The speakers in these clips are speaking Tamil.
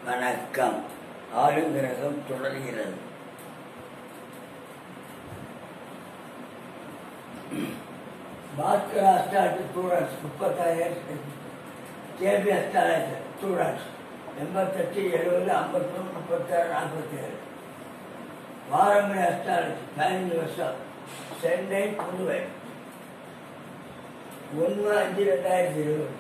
வணக்கம் ஆளுங்கிரகம் தொடர்கிறது பாஸ்கர் அஸ்டாட்டு ஸ்டூடெண்ட்ஸ் முப்பத்தாயிரம் கேபி அஸ்டாலஜி ஸ்டூடெண்ட்ஸ் எண்பத்தெட்டு எழுபது ஐம்பத்தொன்று முப்பத்தாறு நாற்பத்தேழு பாரம்பரிய அஸ்டாலஜி பதினஞ்சு வருஷம் சென்னை புதுவை ஒன்று அஞ்சு ரெண்டாயிரத்தி இருபது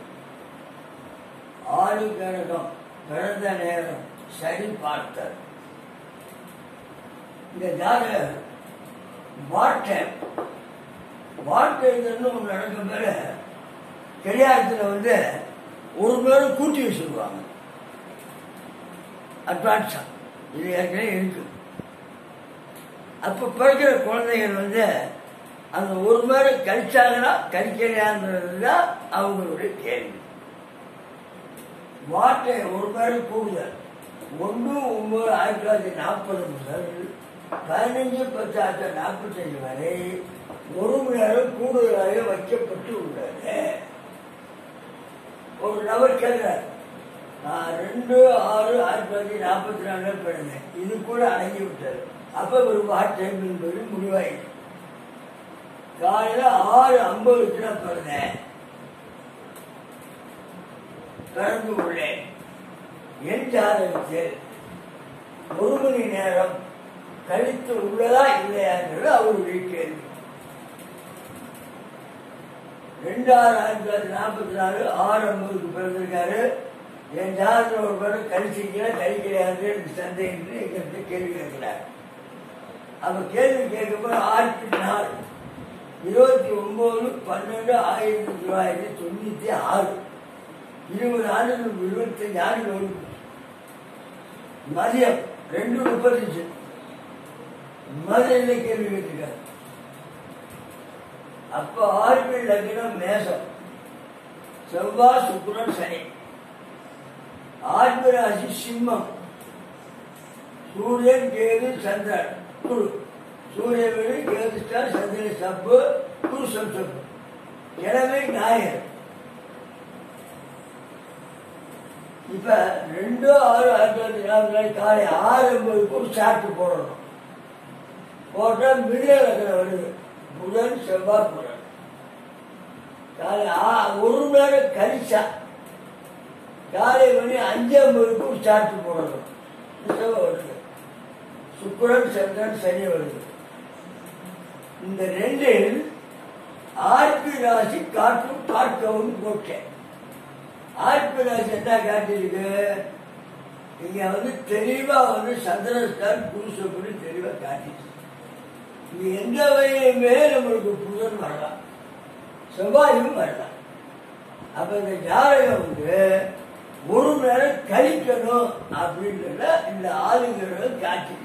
ஆடு கழகம் பிறந்த நேரம் சரி பார்த்தல் இந்த ஜாதகர் வாட்டேன் வாட்டேன்னு ஒன்று நடக்கும் மேல கல்யாணத்தில் வந்து ஒரு பேரும் கூட்டி வச்சுருவாங்க அட்வான்ஸா இது ஏற்கனவே இருக்கு அப்போ பிறக்கிற குழந்தைகள் வந்து அந்த ஒரு மேலே கழிச்சாங்கன்னா கழிக்கலையான்றது தான் அவங்களுடைய கேள்வி வாட்டை ஒரு மேலே கூடுதல் ஒன்று ஒன்பது ஆயிரத்தி தொள்ளாயிரத்தி நாற்பது முதல் பதினஞ்சு பத்து ஆயிரத்தி தொள்ளாயிரத்தி நாற்பத்தஞ்சு வரை ஒரு மணி நேரம் கூடுதலாக வைக்கப்பட்டு உள்ளது ஒரு நபர் கேட்கிறார் நான் ரெண்டு ஆறு ஆயிரத்தி தொள்ளாயிரத்தி நாற்பத்தி நாலு பிறந்தேன் இது கூட அடங்கி விட்டது அப்போ ஒரு வாட்டை என்பது முடிவாயிடுச்சு காலையில் ஆறு ஐம்பதுக்கு நான் பிறந்தேன் பிறந்து உள்ளேன் என் ஜாதகத்தில் ஒரு மணி நேரம் கழித்து உள்ளதா இல்லையாங்கிறது அவருடைய கேள்வி ரெண்டாயிரம் ஆயிரத்தி தொள்ளாயிரத்தி நாற்பத்தி நாலு ஆறு ஐம்பதுக்கு பிறந்திருக்காரு என் ஜாதகத்தில் ஒரு பேர் கழிச்சிக்கல கழிக்கலையான்னு எனக்கு சந்தேகம் எங்கிட்ட கேள்வி கேட்கிறார் அப்ப கேள்வி கேட்கும்போது ஆயிரத்தி நாலு இருபத்தி ஒன்பது பன்னெண்டு ஆயிரத்தி தொள்ளாயிரத்தி தொண்ணூத்தி ஆறு இருபது ஆண்டுகள் இருபத்தஞ்சு ஆண்டுகள் ஓடி மதியம் ரெண்டு முப்பத்தஞ்சு மதுரையில் கேள்வி கேட்டிருக்காரு அப்ப ஆர்பி லக்னம் மேசம் செவ்வாய் சுக்குரன் சனி ஆர்பி ராசி சிம்மம் சூரியன் கேது சந்திரன் குரு சூரிய வீடு கேது ஸ்டார் சந்திரன் சப்பு குரு சப்பு கிழமை ஞாயிறு இப்ப ரெண்டு ஆறு ஆயிரத்தி தொள்ளாயிரத்தி நாற்பத்தி காலை ஆறு ஒன்பதுக்கு ஒரு சாட்டு போடணும் போட்டா மிடிய லக்னம் வருது புதன் செவ்வாய் புதன் காலை ஆ- ஒரு மணி நேரம் கழிச்சா காலை மணி அஞ்சு ஐம்பதுக்கு ஒரு சாட்டு போடணும் செவ்வாய் வருது சுக்கிரன் சந்திரன் சனி வருது இந்த ரெண்டில் ஆர்பி ராசி காற்றும் பார்க்கவும் போட்டேன் ஆர்பி ராசி என்ன காட்டியிருக்கு இங்க வந்து தெளிவா வந்து சந்திரஸ்தான் புருஷப்படி தெளிவா காட்டிச்சு இங்க எந்த வகையுமே நம்மளுக்கு புதன் வரலாம் செவ்வாயும் வரலாம் அப்ப இந்த ஜாதகம் வந்து ஒரு மணி நேரம் கழிக்கணும் அப்படின்றத இந்த ஆளுங்கிறத காட்டிச்சு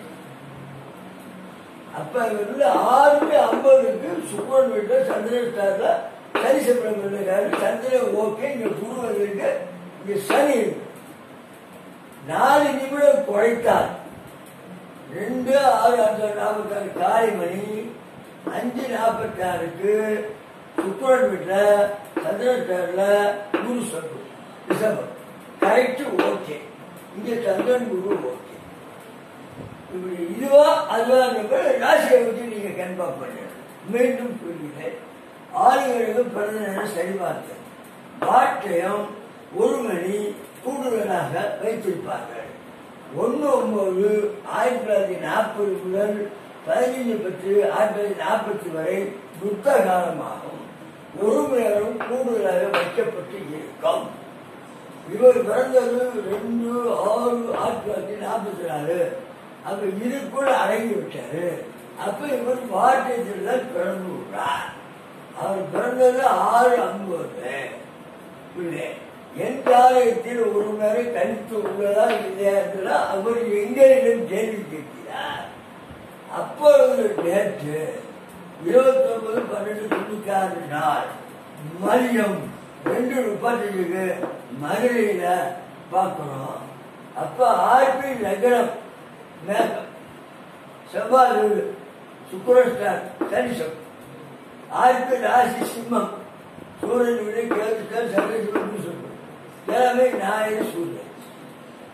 அப்ப வந்து ஆறு ஐம்பதுக்கு சுக்கரன் வீட்டுல சந்திரன் ஸ்டார்ல சனி சந்திரன் இருக்காரு சந்திரன் ஓகே இங்க குருவன் இருக்கு இங்க சனி இருக்கு நாலு நிமிடம் குறைத்தால் ரெண்டு ஆறு ஆறு நாற்பத்தாறு காலை மணி அஞ்சு நாற்பத்தி ஆறுக்கு சுக்கரன் வீட்டுல சந்திரன் ஸ்டார்ல குரு சொல்லு டிசம்பர் கரெக்ட் ஓகே இங்க சந்திரன் குரு ஓகே இப்படி இதுவா அதுவா ராசியை வச்சு நீங்க கன்ஃபார்ம் பண்ணணும் மீண்டும் புரியுது ஆளுகளுக்கு பிறந்த நேரம் சரிபார்த்து பாட்டையும் ஒரு மணி கூடுதலாக வைத்திருப்பார்கள் ஒன்று ஒன்பது ஆயிரத்தி தொள்ளாயிரத்தி நாற்பது முதல் பதினைஞ்சு பத்து ஆயிரத்தி தொள்ளாயிரத்தி நாற்பத்தி வரை புத்த காலமாகும் ஒரு மணி நேரம் கூடுதலாக வைக்கப்பட்டு இருக்கும் இவர் பிறந்தது ரெண்டு ஆறு ஆயிரத்தி தொள்ளாயிரத்தி நாற்பத்தி நாலு அப்ப இதுக்குள்ள அடங்கி விட்டாரு அப்ப இவர் வாட்டியத்தில் தான் பிறந்து விட்டார் அவர் பிறந்தது ஆறு ஐம்பது இல்லை என் ஜாதகத்தில் ஒரு நேரம் கழித்து உள்ளதா இல்லையா என்றா அவர் எங்களிடம் கேள்வி கேட்கிறார் அப்பொழுது நேற்று இருபத்தி ஒன்பது பன்னெண்டு தொண்ணூத்தி ஆறு நாள் மதியம் ரெண்டு முப்பத்தஞ்சுக்கு மதுரையில பார்க்கிறோம் அப்ப ஆர்பி லக்னம் மேகம் செவ்வாய் வீடு சுக்கரன் ஸ்டார் சனிசம் ஆர்பி ராசி சிம்மம் சூரியன் வீடு கேது ஸ்டார் சந்திரன் சொல்லும் கிழமை ஞாயிறு சூரியன்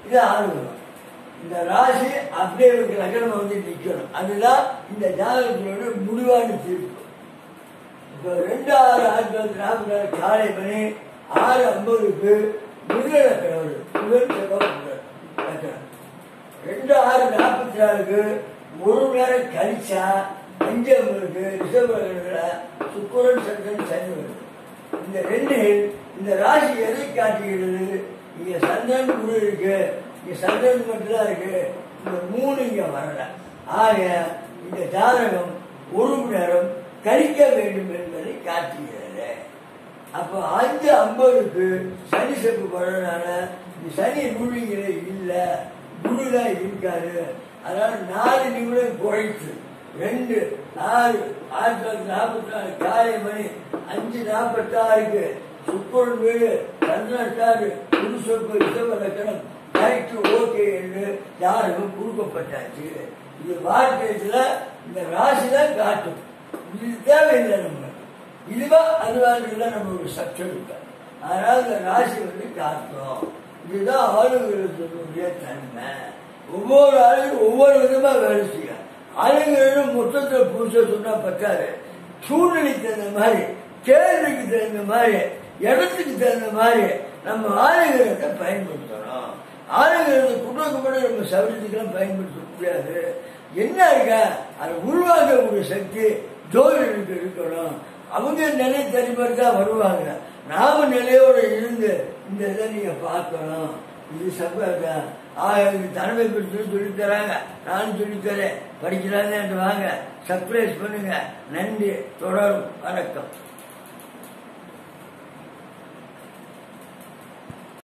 இது ஆளுநர் இந்த ராசி அப்படியே ஒரு லக்னம் வந்து நிற்கணும் அதுதான் இந்த ஜாதகத்தினோட முடிவான தீர்ப்பு இப்போ ரெண்டு ஆறு ஆயிரத்தி தொள்ளாயிரத்தி நாற்பத்தி நாலு காலை மணி ஆறு ஐம்பதுக்கு மிருக லக்கணம் புகழ் செவ்வாய் புகழ் லக்கணம் ரெண்டு ஆறு நாற்பத்தி நாலுக்கு ஒரு மணி நேரம் கழிச்சா அஞ்சு ஐம்பதுக்கு ரிஷப சுக்குரன் சந்திரன் சனி வருது இந்த ரெண்டு இந்த ராசி எதை காட்டுகிறது இங்க சந்திரன் குரு இருக்கு இங்க சந்திரன் மட்டும்தான் இருக்கு இந்த மூணு இங்க வரல ஆக இந்த ஜாதகம் ஒரு மணி நேரம் கழிக்க வேண்டும் என்பதை காட்டுகிறது அப்போ அஞ்சு ஐம்பதுக்கு சனி செப்பு படுறதுனால இந்த சனி நூலிகளே இல்லை குருதான் இருக்காரு அதனால நாலு நிமிடம் குறைத்து ரெண்டு நாலு ஆயிரத்தி தொள்ளாயிரத்தி நாற்பத்தி நாலு காலை மணி அஞ்சு நாற்பத்தாறுக்கு சுக்குரன் வீடு சந்திரஸ்டாரு குரு சொப்பு ரிஷப லக்கணம் கரெக்ட் ஓகே என்று ஜாதகம் கொடுக்கப்பட்டாச்சு இது வார்த்தையில இந்த ராசி தான் காட்டும் இது தேவையில்லை நம்ம இதுவா அதுவாங்கிறத நம்ம ஒரு சக்தி இருக்கு அதனால இந்த ராசி வந்து காட்டும் இதுதான் ஆளுங்களுடைய தன்மை ஒவ்வொரு ஆளுகளும் ஒவ்வொரு விதமா வேலை செய்யும் ஆளுங்களும் மொத்தத்தில் புதுசா சொன்னா பத்தாது சூழ்நிலைக்கு தகுந்த மாதிரி கேள்விக்கு தகுந்த மாதிரி இடத்துக்கு தகுந்த மாதிரி நம்ம ஆளுகிறத பயன்படுத்தணும் ஆளுகிறத குடும்ப கூட நம்ம சௌரியத்துக்கெல்லாம் பயன்படுத்த முடியாது என்ன இருக்கா அதை உருவாக்கக்கூடிய சக்தி ஜோதிடருக்கு இருக்கணும் அவங்க நிலை தனிப்பட்டு தான் வருவாங்க நாம நிலையோட இருந்து இந்த இதை நீங்க பார்க்கணும் இது சம்பவம் ஆயிரம் தலைமை பிடிச்சு சொல்லித் தராங்க நானும் சொல்லித் தரேன் படிக்கிறாங்க வாங்க சர்ப்ரைஸ் பண்ணுங்க நன்றி தொடரும் வணக்கம்